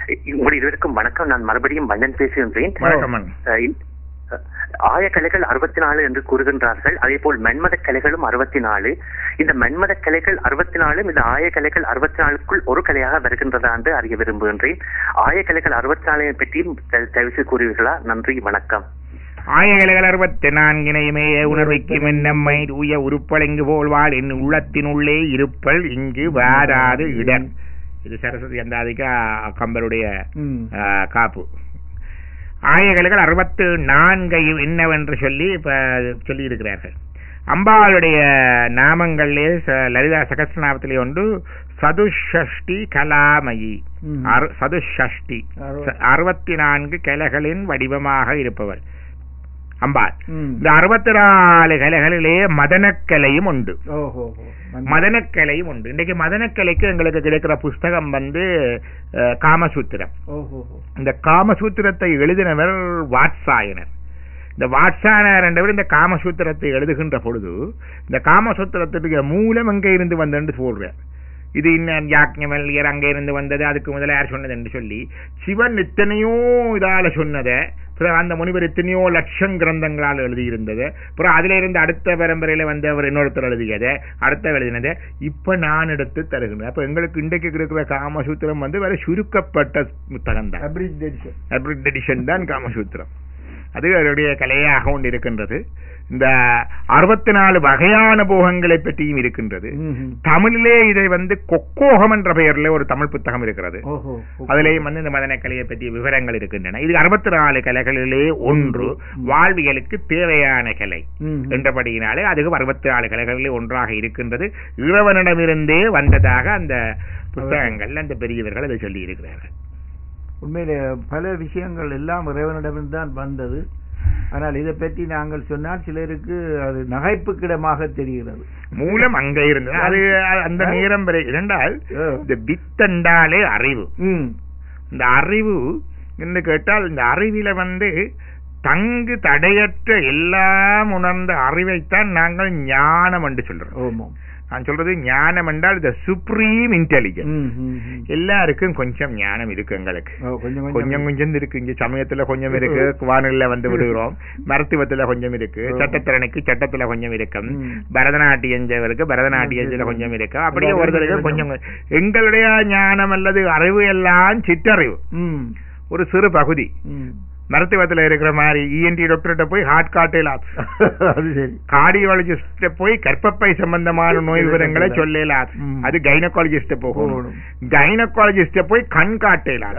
உங்கள் இருவருக்கும் வணக்கம் நான் மறுபடியும் மன்னன் பேசுகின்றேன் வணக்கம் அண்ணா. அஹ் இன்- அஹ் ஆய கலைகள் அறுபத்தி நாலு என்று கூறுகின்றார்கள் அதே போல் மென்மத கலைகளும் அறுபத்தி நாலு இந்த மென்மத கலைகள் அறுபத்தி நாலும் இந்த ஆய கலைகள் அறுபத்தி நாலுக்குள் ஒரு கலையாக வருகின்றதா என்று அறிய விரும்புகின்றேன் ஆய கலைகள் அறுபத்தி நாலை பற்றியும் த- தயவு செய்து கூறுவீர்களா நன்றி வணக்கம் ஆயகலைகள் அறுபத்தி நான்கினையுமே உணர்வைக்கும் என்னம்மை தூய உருப்பளங்கு போல்வாள் என் உள்ளத்தினுள்ளே இருப்பல் இங்கு வாராது இடர் இது சரஸ்வதி அந்தாதிக்கு கம்பருடைய ம். ஆ, காப்பு ஆயகலைகள் அறுபத்து நான்கையும் என்னவென்று சொல்லி இப்ப சொல்லி இருக்கிறார்கள் அம்பாளுடைய நாமங்களிலே ச- லலிதா சகஸ்ரநாமத்திலே ஒன்று சதுஷஷ்டி கலாமயி ம். அறு- சதுஷஷ்டி அறுப- ச- அறுபத்தி நான்கு கிளைகளின் வடிவமாக இருப்பவர் அம்பாள் ம். இந்த அறுபத்தி நாலு கிளைகளிலே மதனக்கலையும் உண்டு ஓஹோ ஓஹோ. நன்றி. மதனக்கலையும் உண்டு இன்றைக்கு மதனக்கலைக்கு எங்களுக்கு கிடைக்கிற புஸ்தகம் வந்து அஹ், காமசூத்திரம் ஓஹோ ஓஹோ. இந்த காமசூத்திரத்தை எழுதினவர் வாட்சாயனர் இந்த வாட்சாயனர் என்றவர் இந்த காமசூத்திரத்தை எழுதுகின்ற பொழுது இந்த காமசூத்திரத்துடைய மூலம் எங்கே இருந்து வந்ததுன்னு சொல்றார் இது இன்னும் யாக்ஞவல்யர் அங்கே இருந்து வந்தது அதுக்கு முதல்ல யார் சொன்னது என்று சொல்லி சிவன் எத்தனையோ இதால சொன்னதை பிறகு அந்த முனிவர் எத்தனையோ லட்சம் கிரந்தங்களால் எழுதியிருந்தது அப்புறம் அதுல இருந்து அடுத்த பரம்பரையில வந்து அவர் இன்னொருத்தர் எழுதியதை அடுத்த எழுதினதை இப்ப நான் எடுத்து தருகிறேன் அப்ப எங்களுக்கு இன்றைக்கு இருக்கிற காமசூத்திரம் வந்து வேற சுருக்கப்பட்ட புத்தகம் தான் Abridged edition. ஹைபிரிட் எடிஷன் தான் காமசூத்திரம் அது அவருடைய கலையாக கொண்டு இருக்கின்றது இந்த அறுபத்தி நாலு வகையான போகங்களை பற்றியும் இருக்கின்றது ம்ஹும். தமிழிலே இதை வந்து கொக்கோகம் என்ற பெயரில் ஒரு தமிழ் புத்தகம் இருக்கிறது ஓஹோ ஓஹோ. அதிலேயும் வந்து இந்த மதன கலையை பற்றிய விவரங்கள் இருக்கின்றன இது அறுபத்தி நாலு கலைகளிலே ஒன்று வாழ்வியலுக்கு தேவையான கலை ம்ஹும். என்றபடியினாலே அதுக்கு அறுபத்தி நாலு கலைகளிலே ஒன்றாக இருக்கின்றது இறைவனிடமிருந்தே வந்ததாக அந்த புத்தகங்கள் அந்த பெரியவர்கள் அதை சொல்லி இருக்கிறார்கள் உண்மையிலே பல விஷயங்கள் எல்லாம் இறைவனிடமிருந்து தான் வந்தது ஆனால் இதை பற்றி நாங்கள் சொன்னால் சிலருக்கு அது நகைப்புக்கிடமாக தெரிகிறது மூலம் அங்க இருந்தது அது அந்த நேரம் வரை இரண்டால் ஆ. இந்த வித்தண்டாலே அறிவு ம். இந்த அறிவு என்று கேட்டால் இந்த அறிவில வந்து தங்கு தடையற்ற எல்லாம் உணர்ந்த அறிவைத்தான் நாங்கள் ஞானம் என்று சொல்றோம் ஆமாம் நான் சொல்றது ஞானம் என்றால் இந்த சுப்ரீம் இன்டெலிஜென்ஸ் ம், ம், ம். எல்லாருக்கும் கொஞ்சம் ஞானம் இருக்கு எங்களுக்கு ஓ, கொஞ்சம் கொஞ்சம் கொஞ்சம் கொஞ்சம் இருக்கு இங்க சமயத்துல கொஞ்சம் இருக்கு வானிலை வந்து விடுகிறோம் மருத்துவத்துல கொஞ்சம் இருக்கு ஓ. சட்டத்திறனுக்கு சட்டத்துல கொஞ்சம் இருக்கும் ம். பரதநாட்டியஞ்சவருக்கு பரதநாட்டியத்துல கொஞ்சம் இருக்கு அப்படியே அது ஒருத்தருக்கு கொஞ்சம். கொஞ்சம் எங்களுடைய ஞானம் அல்லது அறிவு எல்லாம் சிற்றறிவு ம். ஒரு சிறு பகுதி ம். மருத்துவத்துல இருக்கிற மாதிரி இஎன்டி டாக்டர்கிட்ட போய் ஹார்ட் காட்டலாம் அது சரி கார்டியாலஜிஸ்ட போய் கர்ப்பப்பை சம்பந்தமான நோய் விவரங்களை சொல்லலாம் ம். அது கைனகாலஜிஸ்ட போகணும் போகணும். கைனகாலஜிஸ்ட போய் கண் காட்டலாம்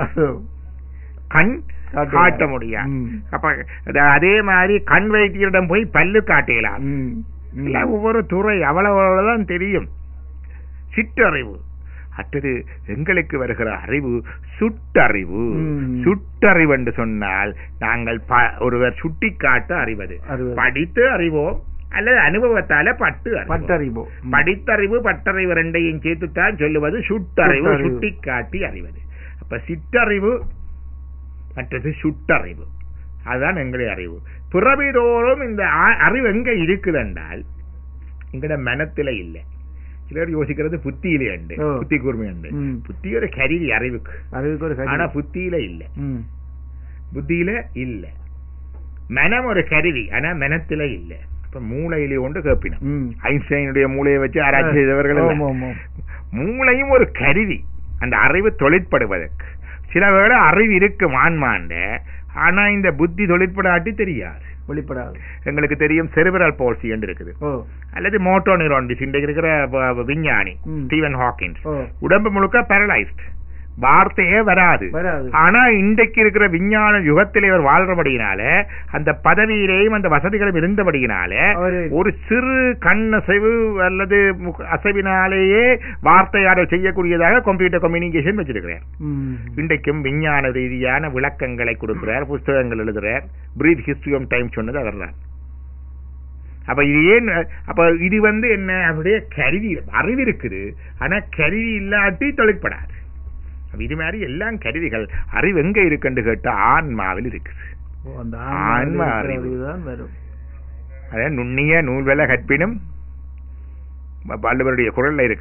கண் காட்டலாம். காட்ட முடியாது ம். அப்ப அது- அதே மாதிரி கண் வைத்தியரிடம் போய் பல்லு காட்டலாம் ம். ம். இல்ல ஒவ்வொரு துறை அவ்வளவு அவ்வளவுதான் தெரியும் சிற்றறிவு அடுத்தது எங்களுக்கு வருகிற அறிவு சுட்டறிவு ம். சுட்டறிவு என்று சொன்னால் நாங்கள் ப- ஒருவர் சுட்டி காட்ட அறிவது அறிவது. படித்து அறிவோம் அல்லது அனுபவத்தால பட்டு அறிவோம். பட்டறிவோ ம். படித்தறிவு பட்டறிவு ரெண்டையும் சேர்த்துத்தான் சொல்லுவது சுட்டறிவு சுட்டறிவு. சுட்டி காட்டி அறிவது அப்ப சிற்றறிவு மற்றது சுட்டறிவு அதுதான் எங்களுடைய அறிவு பிறவிதோறும் இந்த ஆ- அறிவு எங்க இருக்குது என்றால் எங்கட மனத்துல இல்ல சிலர் யோசிக்கிறது புத்தியிலே உண்டு ஓ. புத்தி கூர்மை உண்டு ம். புத்தி ஒரு கருவி அறிவுக்கு அறிவுக்கு ஒரு ஆனா கருவி. புத்தியில இல்ல ம். புத்தியில இல்ல மனம் ஒரு கருவி ஆனா மனத்துல இல்ல இப்ப மூளையிலே ஒன்று கேப்பினம் ம். ஐன்ஸ்டைனுடைய மூளையை வச்சு ஆராய்ச்சி செய்தவர்கள் எல்லாம். ஆமாம், ஆமாம். மூளையும் ஒரு கருவி அந்த அறிவு தொழிற்படுவதற்கு சில வேளை அறிவு இருக்கும் ஆன்மாண்ட ஆனா இந்த புத்தி தொழிற்படாட்டி தெரியாது வெளிப்படாது எங்களுக்கு தெரியும் செரிபரல் பால்சி என்று இருக்குது ஓ அல்லது மோட்டோ நியூரான் டிஸ் இன்றைக்கு இருக்கிற வ- வ- விஞ்ஞானி ம். ஸ்டீவன் ஹாக்கின்ஸ் ஓ உடம்பு முழுக்க பேரலைஸ்ட் வார்த்தையே வராது வராது ஆனா இன்றைக்கு இருக்கிற விஞ்ஞான யுகத்திலே அவர் வாழ்றபடியினால அந்த பதவியிலேயும் அந்த வசதிகளும் இருந்தபடியினால அவரு ஒரு சிறு கண் அசைவு அல்லது முக- அசைவினாலேயே வார்த்தையாடல் செய்யக்கூடியதாக கம்ப்யூட்டர் கம்யூனிகேஷன் வச்சிருக்கிறார் ம். இன்றைக்கும் விஞ்ஞான ரீதியான விளக்கங்களை கொடுக்கிறார் புஸ்தகங்கள் எழுதுறார் பிரீத் ஹிஸ்டரி ஆஃப் டைம் சொன்னது அவர்தான் அப்ப இது ஏன் அப்ப இது வந்து என்ன அப்படியே கருவி அறிவு இருக்குது ஆனா கருவி இல்லாட்டி தொழிற்படாது அப்ப இது மாதிரி எல்லாம் கருவிகள் அறிவு எங்க இருக்குன்னு கேட்டா ஆன்மாவில் இருக்குது ஓ, அந்த ஆன்ம ஆன்மா அறிவு. தான் வரும் அதாவது நுண்ணிய நூல்வெல கற்பினும் வ- வள்ளுவருடைய குரல்ல இருக்குது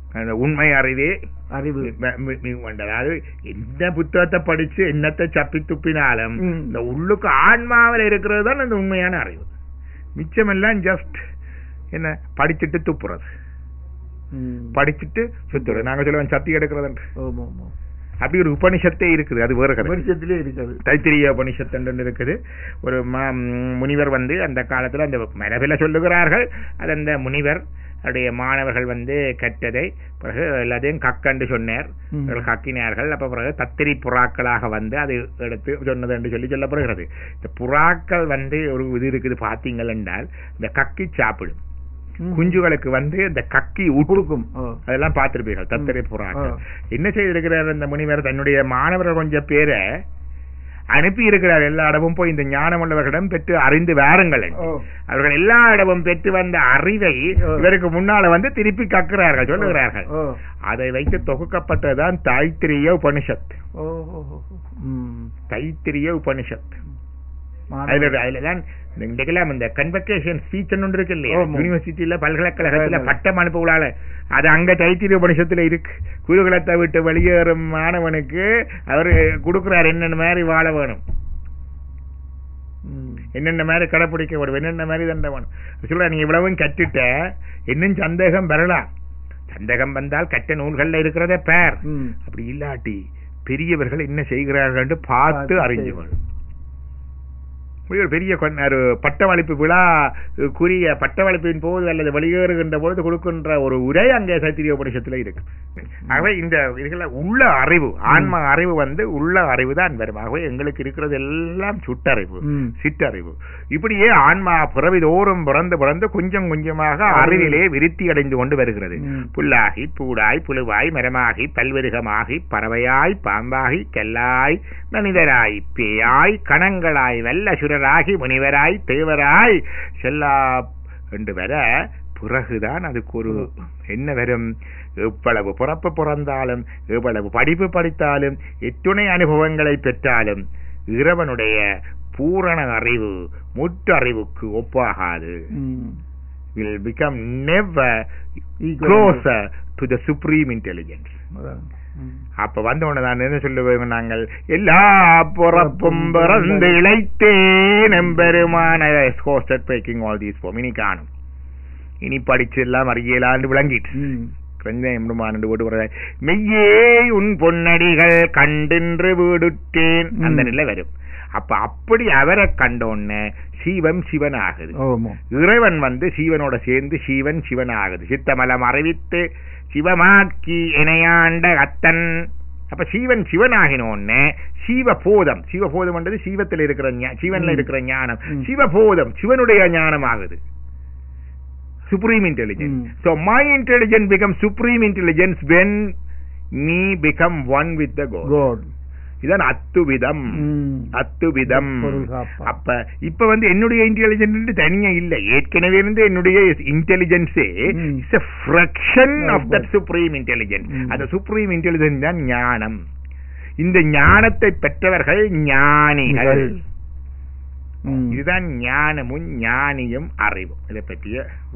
அந்த உண்மை அறிவே அறிவு ம- மி- மிக வேண்டது. அதாவது எந்த புத்தகத்தை படிச்சு என்னத்தை சப்பி துப்பினாலும் ம். இந்த உள்ளுக்கு ஆன்மாவில் இருக்கிறது தான் அந்த உண்மையான அறிவு மிச்சமெல்லாம் ஜஸ்ட் என்ன படிச்சுட்டு துப்புறது ம். படிச்சுட்டு சுத்துறது நாங்க சொல்லுவோம் சத்தி எடுக்கிறது ஆமா, ஆமா. அப்படி ஒரு உபனிஷத்தே இருக்குது அது வேறு கதை வருஷத்திலே இருக்காது தைத்திரிய உபனிஷத்து இருக்குது ஒரு ம- ம், முனிவர் வந்து அந்த காலத்துல அந்த மரபில சொல்லுகிறார்கள் அது அந்த முனிவர் அவருடைய மாணவர்கள் வந்து கற்றதை பிறகு எல்லாத்தையும் கக்கண்டு சொன்னார் ம். அவர்கள் கக்கினார்கள் அப்ப பிறகு தத்திரி புறாக்களாக வந்து அது எடுத்து சொன்னது என்று சொல்லி சொல்லப்படுகிறது இந்த புறாக்கள் வந்து ஒரு இது இருக்குது பார்த்தீங்கள் என்றால் இந்த கக்கி சாப்பிடும் ம். குஞ்சுகளுக்கு வந்து இந்த கக்கி உடுக்கும் கொடுக்கும் ஓ. அதெல்லாம் பார்த்திருப்பீர்கள் தத்திரை புறாக்கள் ஆ. என்ன செய்திருக்கிறார் அந்த முனிவர் தன்னுடைய மாணவர்கள் கொஞ்சம் பேரை அனுப்பி இருக்கிறார் எல்லா இடமும் போய் இந்த ஞானம் உள்ளவர்களிடம் பெற்று அறிந்து வாருங்கள் என்று. ஓ. அவர்கள் எல்லா இடமும் பெற்று வந்த அறிவை ஆ. இவருக்கு முன்னால வந்து திருப்பி கக்குறார்கள் சொல்லுகிறார்கள் ஓ. அதை வைத்து தொகுக்கப்பட்டதுதான் தைத்திரிய உபனிஷத் ஓ, ஓ, ஓ. ம். தைத்திரிய உபனிஷத் மாணவர். அதுல அதுலதான் இந்த இன்றைக்கெல்லாம் இந்த கன்வெகேஷன் ஸ்பீச் ஒன்று இருக்கு இல்லையா ஆமா. யூனிவர்சிட்டியில பல்கலைக்கழகத்துல ஆமா. பட்டம் அனுப்புகளால அது அங்க தைத்திரிய உபனிஷத்துல இருக்கு குருகுலத்தை விட்டு வெளியேறும் மாணவனுக்கு அவர் கொடுக்கிறார் என்னென்ன மாதிரி வாழ வேணும் ம். என்னென்ன மாதிரி கடைப்பிடிக்க வேணும் என்னென்ன மாதிரி தண்டை வேணும் சொல்ற நீ இவ்வளவும் கற்றுட்ட இன்னும் சந்தேகம் வரலாம் சந்தேகம் வந்தால் கற்ற நூல்கள்ல இருக்கிறதே பேர் ம். அப்படி இல்லாட்டி பெரியவர்கள் என்ன செய்கிறார்கள் என்று பார்த்து பார்த்து அறிஞ்சு செய்ய. வேணும் இப்படி ஒரு பெரிய கொன்- ஒரு பட்டமளிப்பு விழா அஹ், குறிய பட்டமளிப்பின் போது அல்லது வெளியேறுகின்ற பொழுது கொடுக்கின்ற ஒரு உரை அங்கே சத்திரிய உபனிஷத்துல இருக்கு ஆகவே இந்த இதுல உள்ள அறிவு ஆன்ம அறிவு வந்து உள்ள அறிவு தான் வரும் ஆகவே எங்களுக்கு இருக்கிறது எல்லாம் சுட்டறிவு ம். சிற்றறிவு இப்படியே ஆன்மா பிறவிதோறும் பிறந்து பிறந்து கொஞ்சம் கொஞ்சமாக அறிவிலே விருத்தி அடைந்து கொண்டு வருகிறது ம். புல்லாகி பூடாய் புழுவாய் மரமாகி பல்வருகமாகி பறவையாய் பாம்பாகி கல்லாய் மனிதராய் பேயாய் கணங்களாய் வல்லசுரராகி முனிவராய் தேவராய் செல்லா என்று வர பிறகுதான் அதுக்கு ஒரு என்ன வரும் எவ்வளவு பிறப்பு பிறந்தாலும் எவ்வளவு படிப்பு படித்தாலும் எத்துணை அனுபவங்களை பெற்றாலும் இறைவனுடைய பூரண அறிவு முற்றறிவுக்கு ஒப்பாகாது ம். will become never Equal. closer to the supreme intelligence அதான். ம். அப்ப வந்தவன நான் என்ன சொல்லுவேன் நாங்கள் எல்லா பிறப்பும் பிறந்து இழைத்தேன் எம்பெருமான பேக்கிங் ஆல் தீஸ் ஃபார்ம் இனி காணும் இனி படிச்சு எல்லாம் அறியலான்னு விளங்கிட்டு ம். எம்பெருமான் ஓட்டு வர மெய்யே உன் பொன்னடிகள் கண்டின்று வீடுற்றேன் அந்த ம். நிலை வரும் அப்ப அப்படி அவரை கண்டோன்னு சீவம் சிவன் ஆகுது ஆமா. இறைவன் வந்து சீவனோட சேர்ந்து சீவன் சிவன் ஆகுது சித்தமலம் அறிவித்து சிவமாக்கி இணையாண்ட அத்தன் அப்ப சீவன் சிவனாகினோன்னு சீவபோதம் சிவபோதம் என்றது சீவத்தில் இருக்கிற ஞா- சிவன்ல ம். இருக்கிற ஞானம் ம். சிவபோதம் சிவனுடைய ஞானம் ஆகுது supreme intelligence Mm. so my intelligence becomes supreme intelligence when me become one with the god God. இதான் அத்துவிதம் ம். அத்துவிதம் பொருள் காப்பா. அப்ப இப்ப வந்து என்னுடைய இன்டெலிஜென்ஸ் தனியா இல்ல ஏற்கனவே இருந்து என்னுடைய இன்டெலிஜென்ஸே hmm. It's a fraction Oh, of that God. supreme intelligence ம். அந்த supreme intelligence தான் ஞானம் இந்த ஞானத்தை பெற்றவர்கள் ஞானிகள் ம். இதுதான் ஞானமும் ஞானியும் அறிவும் இதை பற்றிய